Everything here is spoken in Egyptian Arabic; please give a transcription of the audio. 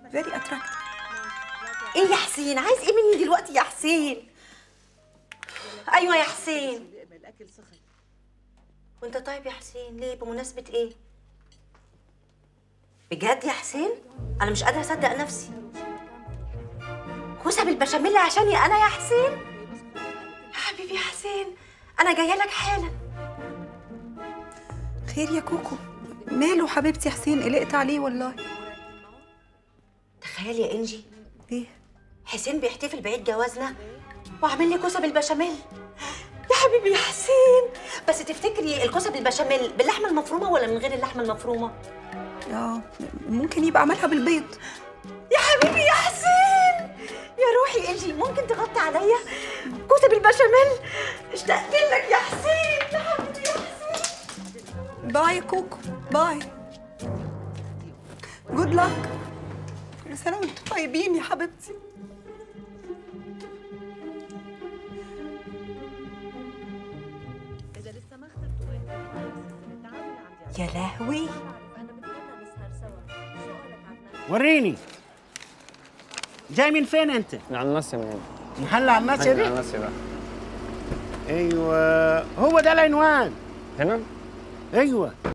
فيري اتراكتيف ايه يا حسين عايز ايه مني دلوقتي يا حسين ايوه يا حسين وانت طيب يا حسين ليه بمناسبة ايه بجد يا حسين انا مش قادرة اصدق نفسي كوسة بالبشاميل عشاني انا يا حسين يا حبيبي يا حسين انا جايه لك حالا خير يا كوكو ماله حبيبتي حسين قلقت عليه والله تخيل يا انجي ايه حسين بيحتفل بعيد جوازنا وعامل لي كوسه بالبشاميل يا حبيبي يا حسين بس تفتكري الكوسه بالبشاميل باللحمه المفرومه ولا من غير اللحمه المفرومه اه ممكن يبقى عملها بالبيض يا حبيبي يا حسين يا روحي انجي ممكن تغطي عليا كوسه بالبشاميل اشتقت لك يا حسين يا حبيبي يا حسين باي يا كوكو باي جود لك كل سنه وانتم طيبين يا حبيبتي إذا لسه ما اخترتوا واحد التعامل عندي يا لهوي أنا بتمنى نسهر سوا سؤالك عن وريني جاي من فين انت؟ من على النص يا مان محل على من على الناصري؟ النص بقى ايوه هو ده العنوان هنا ايوه